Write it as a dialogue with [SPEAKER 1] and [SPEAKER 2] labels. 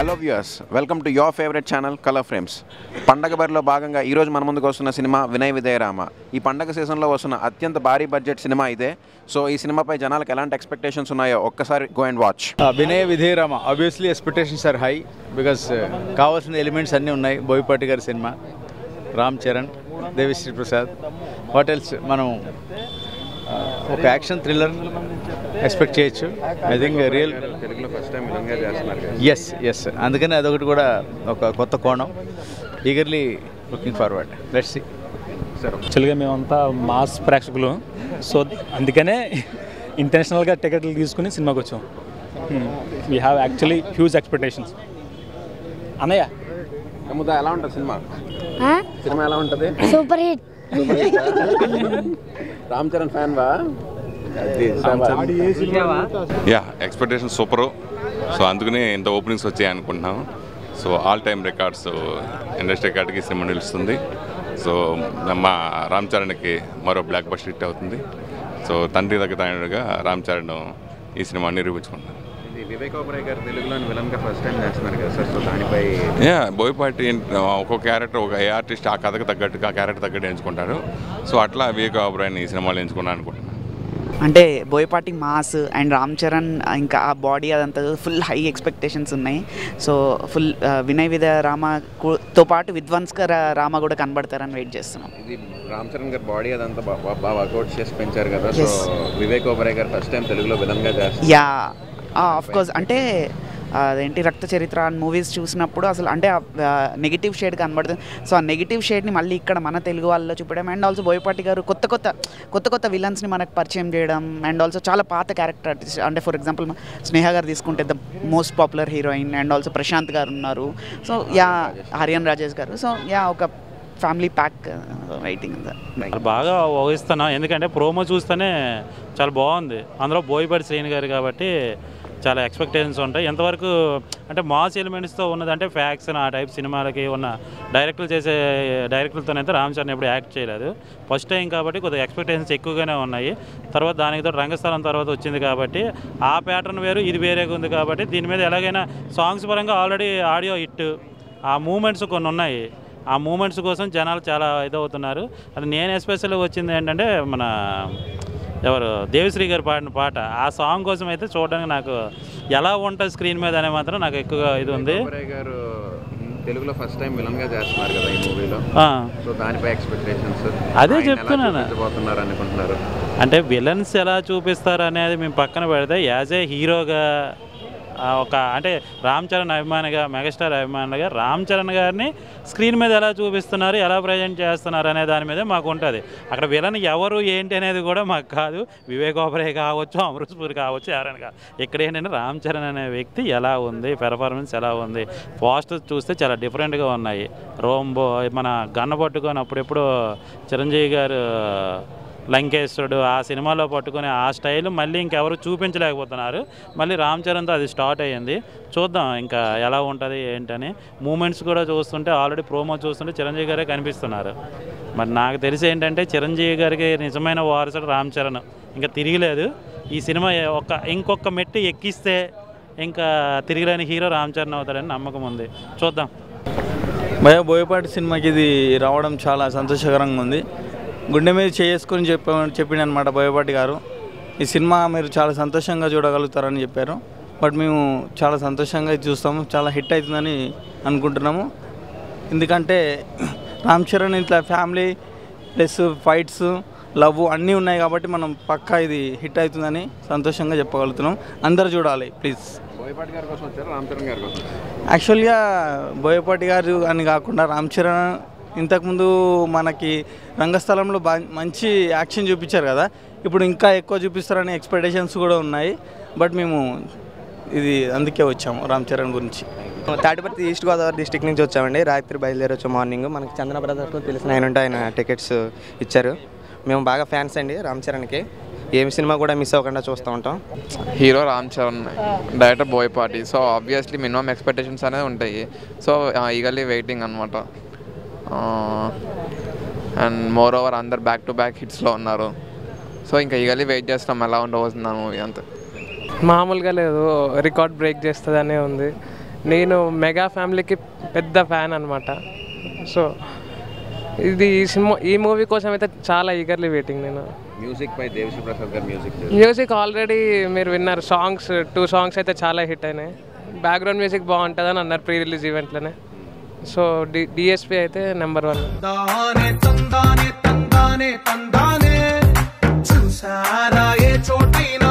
[SPEAKER 1] Hello viewers welcome to your favourite channel colour frames పండగ బరిలో భాగంగా ఈరోజు మన ముందుకు వస్తున్న సినిమా వినయ్ విజయరామ ఈ పండగ సీజన్లో వస్తున్న అత్యంత భారీ బడ్జెట్ సినిమా ఇదే సో ఈ సినిమాపై జనాలకు ఎలాంటి ఎక్స్పెక్టేషన్స్ ఉన్నాయో ఒక్కసారి go and watch
[SPEAKER 2] Vinaya Vidheya Rama obviously expectations are high because కావాల్సిన ఎలిమెంట్స్ అన్నీ ఉన్నాయి బోయపాటి గారి cinema Ram Charan Devisri Prasad what else మనం ఆ, ఒక యాక్షన్ థ్రిల్లర్ ఎక్స్పెక్ట్ చేయొచ్చు ఐ థింక్ రియల్
[SPEAKER 1] తెలుగులో ఫస్ట్ టైం విలంగా చేస్తున్నారు
[SPEAKER 2] ఎస్ ఎస్ అందుకని అదొకటి కూడా ఒక కొత్త కోణం eagerly looking forward let's see
[SPEAKER 3] యాక్చువల్గా మేమంతా మాస్ ప్రేక్షకులు సో అందుకనే ఇంటెన్షనల్గా టికెట్లు తీసుకుని సినిమాకి వచ్చాం we have actually huge expectations అన్నయ్య
[SPEAKER 1] అమ్ముదా ఎలా ఉంటుంది సినిమా
[SPEAKER 4] ఆ?
[SPEAKER 1] సినిమా ఎలా ఉంటుంది
[SPEAKER 4] super hit
[SPEAKER 1] Ram Charan fan వా
[SPEAKER 5] యా ఎక్స్పెక్టేషన్ సూపరు సో అందుకనే ఇంత ఓపెనింగ్స్ వచ్చాయి అనుకుంటున్నాం so all time records industry రికార్డ్కి సినిమా నిలుస్తుంది సో మా రామ్ చరణ్కి మరో బ్లాక్ బస్టర్ హిట్ అవుతుంది సో తండ్రి దగ్గర తాయుడుగా రామ్ చరణ్ ఈ సినిమా నిరూపించుకుంటున్నాను
[SPEAKER 1] ఇది వివేక్ ఓబరాయ్ గారు తెలుగులో విలన్గా ఫస్ట్ టైం చేస్తున్నారు కదా సార్ సో దానిపై
[SPEAKER 5] యా బోయపాటి ఒక్కొక్క క్యారెక్టర్ ఒక ఏ ఆర్టిస్ట్ ఆ కథకు తగ్గట్టుగా ఆ క్యారెక్టర్ తగ్గట్టు ఎంచుకుంటారు సో అట్లా వివేక్ ఓబరాయ్ని ఈ సినిమాలో ఎంచుకున్నాను అనుకుంటున్నాను
[SPEAKER 6] అంటే బోయపాటి మాస్ అండ్ రామ్ చరణ్ ఇంకా ఆ బాడీ అదంతా ఫుల్ హై ఎక్స్పెక్టేషన్స్ ఉన్నాయి సో ఫుల్ వినయ్ విద రామతో పాటు విధ్వంస్కర్ రామ కూడా కనబడతారని వెయిట్ చేస్తున్నాం
[SPEAKER 1] ఇది రామ్ చరణ్ గారి బాడీ అదంతా బా- బా- బాగా వర్కౌట్ చేసి పెంచారు కదా సో
[SPEAKER 6] Yes.
[SPEAKER 1] వివేక్ ఓబరాయ్ గారు ఫస్ట్ టైం తెలుగులో విలన్గా చేస్తారు
[SPEAKER 6] యా ఆఫ్ కోర్స్ అంటే ఆ, అదేంటి రక్త చరిత్ర అని మూవీస్ చూసినప్పుడు అసలు అంటే నెగిటివ్ షేడ్ కనబడుతుంది సో ఆ నెగిటివ్ షేడ్ని మళ్ళీ ఇక్కడ మన తెలుగు వాళ్ళలో చూపడం అండ్ ఆల్సో బోయపాటి గారు కొత్త కొత్త కొత్త కొత్త విలన్స్ని మనకు పరిచయం చేయడం అండ్ ఆల్సో చాలా పాత క్యారెక్టర్ ఆర్టిస్ట్ అంటే ఫర్ ఎగ్జాంపుల్ స్నేహ గారు తీసుకుంటే the most popular heroine and also Prashanth garu ఉన్నారు సో యా హరియన్ రాజేష్ గారు సో యా ఒక ఫ్యామిలీ ప్యాక్ వెయిటింగ్
[SPEAKER 7] చాలా బాగా ఊహిస్తున్నాం ఎందుకంటే ప్రోమో చూస్తేనే చాలా బాగుంది అందులో బోయపాటి శ్రీని గారు కాబట్టి చాలా ఎక్స్పెక్టేషన్స్ ఉంటాయి ఎంతవరకు అంటే మాస్ ఎలిమెంట్స్తో ఉన్నదంటే ఫ్యాక్షన్ ఆ టైప్ సినిమాలకి ఉన్న డైరెక్టర్లు చేసే డైరెక్టర్లతోనైతే రామ్ చరణ్ ఎప్పుడు యాక్ట్ చేయలేదు ఫస్ట్ టైం కాబట్టి కొద్దిగా ఎక్స్పెక్టేషన్స్ ఎక్కువగానే ఉన్నాయి తర్వాత దానితో రంగస్థలం తర్వాత వచ్చింది కాబట్టి ఆ ప్యాటర్న్ వేరు ఇది వేరేగా ఉంది కాబట్టి దీని మీద ఎలాగైనా సాంగ్స్ పరంగా ఆల్రెడీ ఆడియో హిట్ ఆ మూమెంట్స్ కొన్ని ఉన్నాయి ఆ మూమెంట్స్ కోసం జనాలు చాలా ఇదవుతున్నారు అది నేను ఎస్పెషల్గా వచ్చింది ఏంటంటే మన ఎవరు దేవిశ్రీ గారు పాడిన పాట ఆ సాంగ్ కోసం అయితే చూడడానికి నాకు ఎలా ఉంటుంది స్క్రీన్ మీద అనే మాత్రం నాకు ఎక్కువగా ఇది ఉంది
[SPEAKER 1] ఓబరాయ్ గారు తెలుగులో ఫస్ట్ టైం విలన్గా చేస్తున్నారు కదా ఈ మూవీలో
[SPEAKER 7] ఆ,
[SPEAKER 1] సో దానిపై ఎక్స్పెక్టేషన్స్
[SPEAKER 7] అదే చెప్తున్నాను.
[SPEAKER 1] పోతున్నారు అనుకుంటున్నారు
[SPEAKER 7] అంటే విలన్స్ ఎలా చూపిస్తారు అనేది మేము పక్కన పెడితే యాజ్ ఏ హీరోగా ఆ, ఒక అంటే రామ్ చరణ్ అభిమానిగా మెగాస్టార్ అభిమానిగా రామ్ చరణ్ గారిని స్క్రీన్ మీద ఎలా చూపిస్తున్నారు ఎలా ప్రజెంట్ చేస్తున్నారు అనే దాని మీద మాకు ఉంటుంది అక్కడ విలన్ ఎవరు ఏంటి అనేది కూడా మాకు కాదు వివేక్ ఓబరే కావచ్చు అమృత్పూర్ కావచ్చు ఎవరైనా కాదు ఇక్కడ ఏంటంటే రామ్ చరణ్ అనే వ్యక్తి ఎలా ఉంది పెర్ఫార్మెన్స్ ఎలా ఉంది పోస్టర్స్ చూస్తే చాలా డిఫరెంట్గా ఉన్నాయి రోంబో మన గన్న పట్టుకొని అప్పుడెప్పుడు చిరంజీవి గారు లంకేశ్వరుడు ఆ సినిమాలో పట్టుకుని ఆ స్టైల్ మళ్ళీ ఇంకెవరు చూపించలేకపోతున్నారు మళ్ళీ రామ్ చరణ్తో అది స్టార్ట్ అయ్యింది చూద్దాం ఇంకా ఎలా ఉంటుంది ఏంటని మూమెంట్స్ కూడా చూస్తుంటే ఆల్రెడీ ప్రోమో చూస్తుంటే చిరంజీవి గారే కనిపిస్తున్నారు మరి నాకు తెలిసి ఏంటంటే చిరంజీవి గారికి నిజమైన వారసుడు రామ్ చరణ్ ఇంకా తిరిగిలేదు ఈ సినిమా ఒక ఇంకొక మెట్టు ఎక్కిస్తే ఇంకా తిరిగిలేని హీరో రామ్ చరణ్ అవుతాడని నమ్మకం ఉంది చూద్దాం
[SPEAKER 8] భయ బోయపాటి సినిమాకి ఇది రావడం చాలా సంతోషకరంగా ఉంది గుండె మీద చేసుకొని చెప్ప చెప్పిండు అనమాట బోయపాటి గారు ఈ సినిమా మీరు చాలా సంతోషంగా చూడగలుగుతారని చెప్పారు బట్ మేము చాలా సంతోషంగా ఇది చూస్తాము చాలా హిట్ అవుతుందని అనుకుంటున్నాము ఎందుకంటే రామ్ చరణ్ ఇట్లా ఫ్యామిలీ ప్లస్ ఫైట్స్ లవ్ అన్నీ ఉన్నాయి కాబట్టి మనం పక్కా ఇది హిట్ అవుతుందని సంతోషంగా చెప్పగలుగుతున్నాం అందరు చూడాలి ప్లీజ్
[SPEAKER 1] బోయపాటి గారి కోసం వచ్చారు రామ్ చరణ్ గారి కోసం
[SPEAKER 8] యాక్చువల్గా బోయపాటి గారు అని కాకుండా రామ్ చరణ్ ఇంతకుముందు మనకి రంగస్థలంలో బా మంచి యాక్షన్ చూపించారు కదా ఇప్పుడు ఇంకా ఎక్కువ చూపిస్తారనే ఎక్స్పెక్టేషన్స్ కూడా ఉన్నాయి బట్ మేము ఇది అందుకే వచ్చాము రామ్ చరణ్ గురించి
[SPEAKER 9] తాటిపర్తి ఈస్ట్ గోదావరి డిస్టిక్ నుంచి వచ్చామండి రాత్రి బయలుదేరి వచ్చాం మార్నింగ్ మనకి చందన బ్రదర్స్ తెలిసిన ఆయన ఉంటే ఆయన టికెట్స్ ఇచ్చారు మేము బాగా ఫ్యాన్స్ అండి రామ్ చరణ్కి ఏమి సినిమా కూడా మిస్ అవ్వకుండా చూస్తూ ఉంటాం
[SPEAKER 10] hero Ram Charan director Boyapati so obviously minimum expectations అనేది ఉంటాయి సో ఈగల్లీ వెయిటింగ్ అనమాట అండ్ మోర్ ఓవర్ అందరు బ్యాక్ టు బ్యాక్ హిట్స్లో ఉన్నారు సో ఇంకా ఈగల్లీ వెయిట్ చేస్తాం ఎలా ఉండబోతుంది మూవీ అంతే
[SPEAKER 11] మామూలుగా లేదు రికార్డ్ బ్రేక్ చేస్తుందనే ఉంది
[SPEAKER 4] నేను మెగా ఫ్యామిలీకి పెద్ద ఫ్యాన్ అనమాట సో ఇది ఈ సినిమా ఈ మూవీ కోసం అయితే చాలా ఈగర్లీ వెయిటింగ్ నేను
[SPEAKER 1] మ్యూజిక్ పై దేవిశ్రీ ప్రసాద్ గారి మ్యూజిక్
[SPEAKER 4] మ్యూజిక్ ఆల్రెడీ మీరు విన్నారు సాంగ్స్ టూ సాంగ్స్ అయితే చాలా హిట్ అయినాయి బ్యాక్గ్రౌండ్ మ్యూజిక్ బాగుంటుందని అన్నారు ప్రీ రిలీజ్ ఈవెంట్లోనే సో డి డిఎస్పి అయితే నెంబర్ వన్
[SPEAKER 11] తందానే తందానే తందానే తందానే చూసారా ఏ చోటైనా